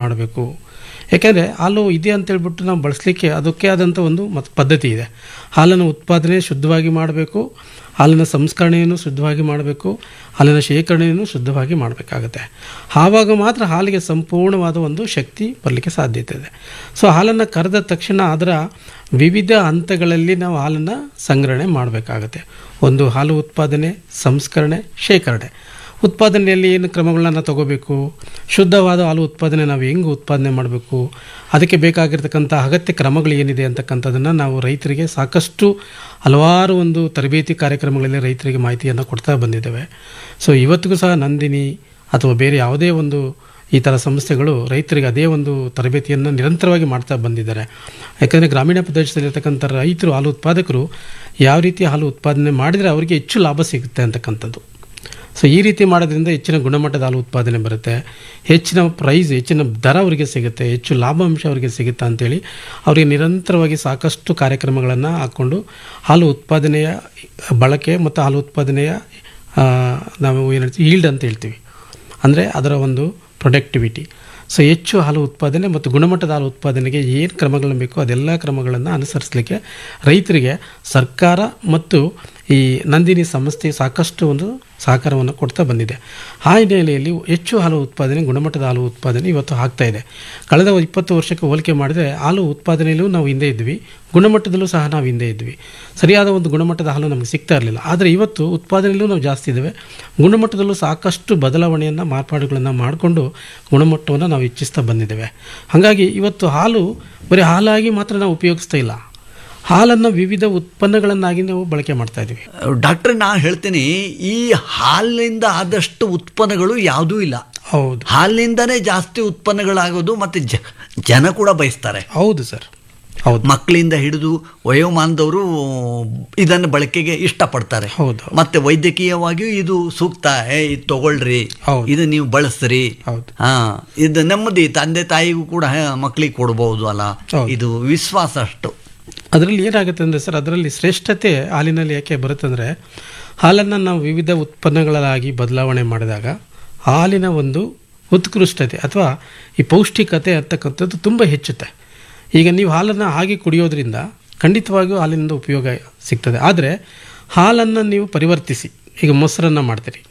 ಮಾಡಬೇಕು ಯಾಕೆಂದರೆ ಹಾಲು ಇದೆ ಅಂತೇಳ್ಬಿಟ್ಟು ನಾವು ಬಳಸಲಿಕ್ಕೆ ಅದಕ್ಕೆ ಆದಂಥ ಒಂದು ಮತ್ತು ಪದ್ಧತಿ ಇದೆ ಹಾಲನ್ನು ಉತ್ಪಾದನೆ ಶುದ್ಧವಾಗಿ ಮಾಡಬೇಕು ಹಾಲಿನ ಸಂಸ್ಕರಣೆಯನ್ನು ಶುದ್ಧವಾಗಿ ಮಾಡಬೇಕು ಹಾಲಿನ ಶೇಖರಣೆಯನ್ನು ಶುದ್ಧವಾಗಿ ಮಾಡಬೇಕಾಗತ್ತೆ ಆವಾಗ ಮಾತ್ರ ಹಾಲಿಗೆ ಸಂಪೂರ್ಣವಾದ ಒಂದು ಶಕ್ತಿ ಬರಲಿಕ್ಕೆ ಸಾಧ್ಯತೆ ಇದೆ ಸೊ ಹಾಲನ್ನು ಕರೆದ ತಕ್ಷಣ ಅದರ ವಿವಿಧ ಹಂತಗಳಲ್ಲಿ ನಾವು ಹಾಲನ್ನು ಸಂಗ್ರಹಣೆ ಮಾಡಬೇಕಾಗತ್ತೆ ಒಂದು ಹಾಲು ಉತ್ಪಾದನೆ ಸಂಸ್ಕರಣೆ ಶೇಖರಣೆ ಉತ್ಪಾದನೆಯಲ್ಲಿ ಏನು ಕ್ರಮಗಳನ್ನ ತಗೋಬೇಕು ಶುದ್ಧವಾದ ಹಾಲು ಉತ್ಪಾದನೆ ನಾವು ಹೆಂಗೆ ಉತ್ಪಾದನೆ ಮಾಡಬೇಕು ಅದಕ್ಕೆ ಬೇಕಾಗಿರ್ತಕ್ಕಂಥ ಅಗತ್ಯ ಕ್ರಮಗಳು ಏನಿದೆ ಅಂತಕ್ಕಂಥದ್ದನ್ನು ನಾವು ರೈತರಿಗೆ ಸಾಕಷ್ಟು ಹಲವಾರು ಒಂದು ತರಬೇತಿ ಕಾರ್ಯಕ್ರಮಗಳಲ್ಲಿ ರೈತರಿಗೆ ಮಾಹಿತಿಯನ್ನು ಕೊಡ್ತಾ ಬಂದಿದ್ದೇವೆ ಸೊ ಇವತ್ತಿಗೂ ಸಹ ನಂದಿನಿ ಅಥವಾ ಬೇರೆ ಯಾವುದೇ ಒಂದು ಈ ಥರ ಸಂಸ್ಥೆಗಳು ರೈತರಿಗೆ ಅದೇ ಒಂದು ತರಬೇತಿಯನ್ನು ನಿರಂತರವಾಗಿ ಮಾಡ್ತಾ ಬಂದಿದ್ದಾರೆ ಯಾಕಂದರೆ ಗ್ರಾಮೀಣ ಪ್ರದೇಶದಲ್ಲಿರ್ತಕ್ಕಂಥ ರೈತರು ಹಾಲು ಉತ್ಪಾದಕರು ಯಾವ ರೀತಿ ಹಾಲು ಉತ್ಪಾದನೆ ಮಾಡಿದರೆ ಅವರಿಗೆ ಹೆಚ್ಚು ಲಾಭ ಸಿಗುತ್ತೆ ಅಂತಕ್ಕಂಥದ್ದು ಸೊ ಈ ರೀತಿ ಮಾಡೋದ್ರಿಂದ ಹೆಚ್ಚಿನ ಗುಣಮಟ್ಟದ ಹಾಲು ಉತ್ಪಾದನೆ ಬರುತ್ತೆ ಹೆಚ್ಚಿನ ಪ್ರೈಸ್ ಹೆಚ್ಚಿನ ದರ ಅವರಿಗೆ ಸಿಗುತ್ತೆ ಹೆಚ್ಚು ಲಾಭಾಂಶ ಅವರಿಗೆ ಸಿಗುತ್ತೆ ಅಂತೇಳಿ ಅವರಿಗೆ ನಿರಂತರವಾಗಿ ಸಾಕಷ್ಟು ಕಾರ್ಯಕ್ರಮಗಳನ್ನು ಹಾಕ್ಕೊಂಡು ಹಾಲು ಉತ್ಪಾದನೆಯ ಬಳಕೆ ಮತ್ತು ಹಾಲು ಉತ್ಪಾದನೆಯ ಆ, ನಾವು ಏನು ಹೇಳ್ತೀವಿ ಈಲ್ಡ್ ಅಂತ ಹೇಳ್ತೀವಿ ಅಂದರೆ ಅದರ ಒಂದು ಪ್ರೊಡಕ್ಟಿವಿಟಿ ಸೊ ಹೆಚ್ಚು ಹಾಲು ಉತ್ಪಾದನೆ ಮತ್ತು ಗುಣಮಟ್ಟದ ಹಾಲು ಉತ್ಪಾದನೆಗೆ ಏನು ಕ್ರಮಗಳನ್ನು ಬೇಕೋ ಅದೆಲ್ಲ ಕ್ರಮಗಳನ್ನು ಅನುಸರಿಸಲಿಕ್ಕೆ ರೈತರಿಗೆ ಸರ್ಕಾರ ಮತ್ತು ಈ ನಂದಿನಿ ಸಂಸ್ಥೆ ಸಾಕಷ್ಟು ಒಂದು ಸಹಕಾರವನ್ನು ಕೊಡ್ತಾ ಬಂದಿದೆ ಆ ಹಿನ್ನೆಲೆಯಲ್ಲಿ ಹೆಚ್ಚು ಹಾಲು ಉತ್ಪಾದನೆ ಗುಣಮಟ್ಟದ ಹಾಲು ಉತ್ಪಾದನೆ ಇವತ್ತು ಆಗ್ತಾ ಇದೆ ಕಳೆದ ಇಪ್ಪತ್ತು ವರ್ಷಕ್ಕೆ ಹೋಲಿಕೆ ಮಾಡಿದರೆ ಹಾಲು ಉತ್ಪಾದನೆಯಲ್ಲೂ ನಾವು ಹಿಂದೆ ಇದ್ವಿ ಗುಣಮಟ್ಟದಲ್ಲೂ ಸಹ ನಾವು ಹಿಂದೆ ಇದ್ವಿ ಸರಿಯಾದ ಒಂದು ಗುಣಮಟ್ಟದ ಹಾಲು ನಮಗೆ ಸಿಗ್ತಾ ಇರಲಿಲ್ಲ ಆದರೆ ಇವತ್ತು ಉತ್ಪಾದನೆಯಲ್ಲೂ ನಾವು ಜಾಸ್ತಿ ಇದ್ದೇವೆ ಗುಣಮಟ್ಟದಲ್ಲೂ ಸಾಕಷ್ಟು ಬದಲಾವಣೆಯನ್ನು ಮಾರ್ಪಾಡುಗಳನ್ನು ಮಾಡಿಕೊಂಡು ಗುಣಮಟ್ಟವನ್ನು ನಾವು ಹೆಚ್ಚಿಸ್ತಾ ಬಂದಿದ್ದೇವೆ ಹಾಗಾಗಿ ಇವತ್ತು ಹಾಲು ಬರೀ ಹಾಲಾಗಿ ಮಾತ್ರ ನಾವು ಉಪಯೋಗಿಸ್ತಾ ಇಲ್ಲ ಹಾಲನ್ನು ವಿವಿಧ ಉತ್ಪನ್ನಗಳನ್ನಾಗಿ ನಾವು ಬಳಕೆ ಮಾಡ್ತಾ ಇದ್ದೀವಿ ಡಾಕ್ಟ್ರೆ ನಾ ಹೇಳ್ತೀನಿ ಈ ಹಾಲಿನಿಂದ ಆದಷ್ಟು ಉತ್ಪನ್ನಗಳು ಯಾವುದೂ ಇಲ್ಲ ಹೌದು ಹಾಲಿನಿಂದನೇ ಜಾಸ್ತಿ ಉತ್ಪನ್ನಗಳಾಗೋದು ಮತ್ತು ಜ ಜನ ಕೂಡ ಬಯಸ್ತಾರೆ ಹೌದು ಸರ್ ಹೌದು ಮಕ್ಕಳಿಂದ ಹಿಡಿದು ವಯೋಮಾನದವರು ಇದನ್ನು ಬಳಕೆಗೆ ಇಷ್ಟಪಡ್ತಾರೆ ಹೌದು. ಮತ್ತೆ ವೈದ್ಯಕೀಯವಾಗಿಯೂ ಇದು ಸೂಕ್ತ ಏ ಇದು ತಗೊಳ್ರಿ ಹೌದು. ಇದು ನೀವು ಬಳಸ್ರಿ ಹೌದು. ಹಾ ಇದು ನೆಮ್ಮದಿ ತಂದೆ ತಾಯಿಗೂ ಕೂಡ ಮಕ್ಕಳಿಗೆ ಕೊಡ್ಬೋದು ಅಲ್ಲ ಹೌದು. ಇದು ವಿಶ್ವಾಸ ಅಷ್ಟು ಅದರಲ್ಲಿ ಏನಾಗುತ್ತೆ ಅಂದರೆ ಸರ್ ಅದರಲ್ಲಿ ಶ್ರೇಷ್ಠತೆ ಹಾಲಿನಲ್ಲಿ ಯಾಕೆ ಬರುತ್ತಂದರೆ ಹಾಲನ್ನು ನಾವು ವಿವಿಧ ಉತ್ಪನ್ನಗಳಾಗಿ ಬದಲಾವಣೆ ಮಾಡಿದಾಗ ಹಾಲಿನ ಒಂದು ಉತ್ಕೃಷ್ಟತೆ ಅಥವಾ ಈ ಪೌಷ್ಟಿಕತೆ ಅಂತಕ್ಕಂಥದ್ದು ತುಂಬ ಹೆಚ್ಚುತ್ತೆ ಈಗ ನೀವು ಹಾಲನ್ನು ಹಾಗೆ ಕುಡಿಯೋದ್ರಿಂದ ಖಂಡಿತವಾಗಿಯೂ ಹಾಲಿನಿಂದ ಉಪಯೋಗ ಸಿಗ್ತದೆ ಆದರೆ ಹಾಲನ್ನು ನೀವು ಪರಿವರ್ತಿಸಿ ಈಗ ಮೊಸರನ್ನು ಮಾಡ್ತೀರಿ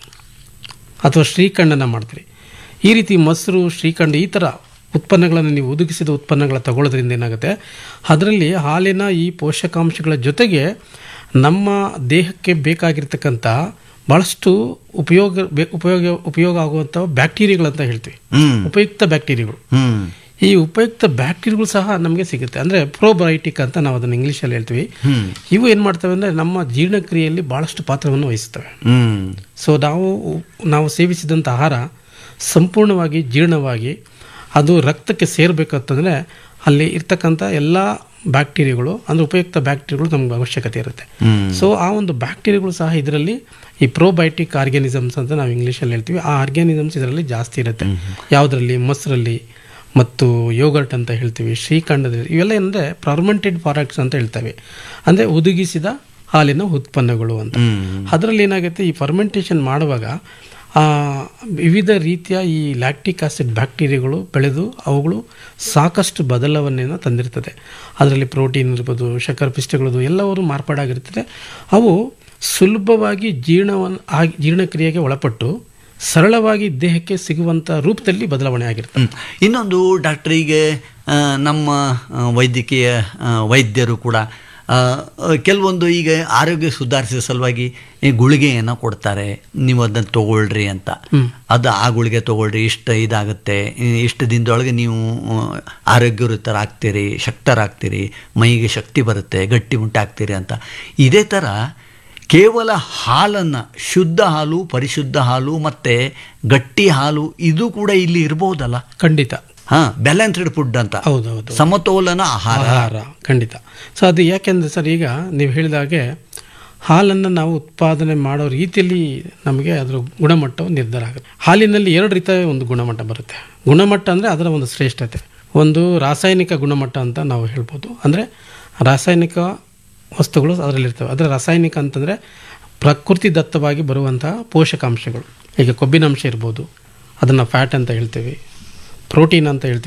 ಅಥವಾ ಶ್ರೀಖಂಡನ ಮಾಡ್ತೀರಿ ಈ ರೀತಿ ಮೊಸರು ಶ್ರೀಖಂಡ ಈ ಥರ ಉತ್ಪನ್ನಗಳನ್ನು ನೀವು ಒದಗಿಸಿದ ಉತ್ಪನ್ನಗಳ ತಗೊಳ್ಳೋದ್ರಿಂದ ಏನಾಗುತ್ತೆ ಅದರಲ್ಲಿ ಹಾಲಿನ ಈ ಪೋಷಕಾಂಶಗಳ ಜೊತೆಗೆ ನಮ್ಮ ದೇಹಕ್ಕೆ ಬೇಕಾಗಿರ್ತಕ್ಕಂಥ ಭಾಳಷ್ಟು ಉಪಯೋಗ ಬೆ- ಉಪಯೋಗ ಉಪಯೋಗ ಆಗುವಂಥ ಬ್ಯಾಕ್ಟೀರಿಯಾಗಳಂತ ಹೇಳ್ತೀವಿ ಹ್ಮ್ ಉಪಯುಕ್ತ ಬ್ಯಾಕ್ಟೀರಿಯಾಗಳು ಹ್ಮ್ ಈ ಉಪಯುಕ್ತ ಬ್ಯಾಕ್ಟೀರಿಯಾಗಳು ಸಹ ನಮಗೆ ಸಿಗುತ್ತೆ ಅಂದರೆ ಪ್ರೋಬಯೋಟಿಕ್ ಅಂತ ನಾವು ಅದನ್ನು ಇಂಗ್ಲೀಷಲ್ಲಿ ಹೇಳ್ತೀವಿ ಹ್ಮ್ ಇವು ಏನು ಮಾಡ್ತವೆ ಅಂದರೆ ನಮ್ಮ ಜೀರ್ಣಕ್ರಿಯೆಯಲ್ಲಿ ಭಾಳಷ್ಟು ಪಾತ್ರವನ್ನು ವಹಿಸ್ತವೆ ಹ್ಮ್ ಸೊ ನಾವು ನಾವು ಸೇವಿಸಿದಂಥ ಆಹಾರ ಸಂಪೂರ್ಣವಾಗಿ ಜೀರ್ಣವಾಗಿ ಅದು ರಕ್ತಕ್ಕೆ ಸೇರಬೇಕಂತಂದರೆ ಅಲ್ಲಿ ಇರ್ತಕ್ಕಂಥ ಎಲ್ಲ ಬ್ಯಾಕ್ಟೀರಿಯಾಗಳು ಅಂದರೆ ಉಪಯುಕ್ತ ಬ್ಯಾಕ್ಟೀರಿಯಾಗಳು ನಮ್ಗೆ ಅವಶ್ಯಕತೆ ಇರುತ್ತೆ ಹ್ಮ್ ಸೊ ಆ ಒಂದು ಬ್ಯಾಕ್ಟೀರಿಯಾಗಳು ಸಹ ಇದರಲ್ಲಿ ಈ ಪ್ರೋಬಯೋಟಿಕ್ ಆರ್ಗ್ಯಾನಿಸಮ್ಸ್ ಅಂತ ನಾವು ಇಂಗ್ಲೀಷಲ್ಲಿ ಹೇಳ್ತೀವಿ ಆ ಆರ್ಗ್ಯಾನಿಸಮ್ಸ್ ಇದರಲ್ಲಿ ಜಾಸ್ತಿ ಇರುತ್ತೆ ಯಾವುದರಲ್ಲಿ ಮೊಸರಲ್ಲಿ ಮತ್ತು ಯೋಗರ್ಟ್ ಅಂತ ಹೇಳ್ತೀವಿ ಶ್ರೀಖಂಡದಲ್ಲಿ ಇವೆಲ್ಲ ಏನಂದರೆ ಪರ್ಮೆಂಟೆಡ್ ಪ್ರಾಡಕ್ಟ್ಸ್ ಅಂತ ಹೇಳ್ತೇವೆ ಅಂದರೆ ಒದಗಿಸಿದ ಹಾಲಿನ ಉತ್ಪನ್ನಗಳು ಅಂತ ಹ್ಮ್ ಅದರಲ್ಲಿ ಏನಾಗುತ್ತೆ ಈ ಫರ್ಮೆಂಟೇಷನ್ ಮಾಡುವಾಗ ಆ, ವಿವಿಧ ರೀತಿಯ ಈ ಲ್ಯಾಕ್ಟಿಕ್ ಆಸಿಡ್ ಬ್ಯಾಕ್ಟೀರಿಯಾಗಳು ಬೆಳೆದು ಅವುಗಳು ಸಾಕಷ್ಟು ಬದಲಾವಣೆಯನ್ನು ತಂದಿರ್ತದೆ ಅದರಲ್ಲಿ ಪ್ರೋಟೀನ್ ಇರ್ಬೋದು ಶರ್ಕರ ಪಿಷ್ಟಗಳದು ಎಲ್ಲವರು ಮಾರ್ಪಾಡಾಗಿರ್ತದೆ ಅವು ಸುಲಭವಾಗಿ ಜೀರ್ಣವನ್ನು ಆಗಿ ಜೀರ್ಣಕ್ರಿಯೆಗೆ ಒಳಪಟ್ಟು ಸರಳವಾಗಿ ದೇಹಕ್ಕೆ ಸಿಗುವಂಥ ರೂಪದಲ್ಲಿ ಬದಲಾವಣೆ ಆಗಿರ್ತದೆ ಹ್ಮ್. ಇನ್ನೊಂದು ಡಾಕ್ಟರ್ ಈಗ ಆ, ನಮ್ಮ ಆ, ವೈದ್ಯಕೀಯ ಆ, ವೈದ್ಯರು ಕೂಡ ಆ, ಕೆಲವೊಂದು ಈಗ ಆರೋಗ್ಯ ಸುಧಾರಿಸುವ ಸಲುವಾಗಿ ಈ ಗುಳಿಗೆಯನ್ನು ಕೊಡ್ತಾರೆ ನೀವು ಅದನ್ನು ತಗೊಳ್ರಿ ಅಂತ ಅದು ಆ ಗುಳಿಗೆ ತಗೊಳ್ರಿ ಇಷ್ಟು ಇದಾಗುತ್ತೆ ಈ- ಇಷ್ಟು ದಿನದೊಳಗೆ ನೀವು ಆ, ಆರೋಗ್ಯವಂತರಾಗ್ತೀರಿ ಶಕ್ತರಾಗ್ತೀರಿ ಮೈಗೆ ಶಕ್ತಿ ಬರುತ್ತೆ ಗಟ್ಟಿ ಮುಟ್ಟಾಗ್ತೀರಿ ಅಂತ ಇದೇ ಥರ ಕೇವಲ ಹಾಲನ್ನು ಶುದ್ಧ ಹಾಲು ಪರಿಶುದ್ಧ ಹಾಲು ಮತ್ತು ಗಟ್ಟಿ ಹಾಲು ಇದು ಕೂಡ ಇಲ್ಲಿ ಇರ್ಬೋದಲ್ಲ ಖಂಡಿತ ಹಾ ಬ್ಯಾಲೆನ್ಸ್ಡ್ ಫುಡ್ ಅಂತ ಹೌದೌದು ಸಮತೋಲನ ಆಹಾರ ಆಹಾರ ಖಂಡಿತ ಸೊ ಅದು ಯಾಕೆಂದರೆ ಸರ್ ಈಗ ನೀವು ಹೇಳಿದಾಗೆ ಹಾಲನ್ನು ನಾವು ಉತ್ಪಾದನೆ ಮಾಡೋ ರೀತಿಯಲ್ಲಿ ನಮಗೆ ಅದರ ಗುಣಮಟ್ಟವು ನಿರ್ಧಾರ ಆಗುತ್ತೆ ಹಾಲಿನಲ್ಲಿ ಎರಡು ರೀತಿಯ ಒಂದು ಗುಣಮಟ್ಟ ಬರುತ್ತೆ ಗುಣಮಟ್ಟ ಅಂದರೆ ಅದರ ಒಂದು ಶ್ರೇಷ್ಠತೆ ಒಂದು ರಾಸಾಯನಿಕ ಗುಣಮಟ್ಟ ಅಂತ ನಾವು ಹೇಳ್ಬೋದು ಅಂದರೆ ರಾಸಾಯನಿಕ ವಸ್ತುಗಳು ಅದರಲ್ಲಿರ್ತವೆ ಅದರ ರಾಸಾಯನಿಕ ಅಂತಂದರೆ ಪ್ರಕೃತಿ ದತ್ತವಾಗಿ ಬರುವಂತಹ ಪೋಷಕಾಂಶಗಳು ಈಗ ಕೊಬ್ಬಿನಾಂಶ ಇರ್ಬೋದು ಅದನ್ನು ಫ್ಯಾಟ್ ಅಂತ ಹೇಳ್ತೀವಿ ಪ್ರೋಟೀನ್ ಅಂತ ಹೇಳ್ತೀವಿ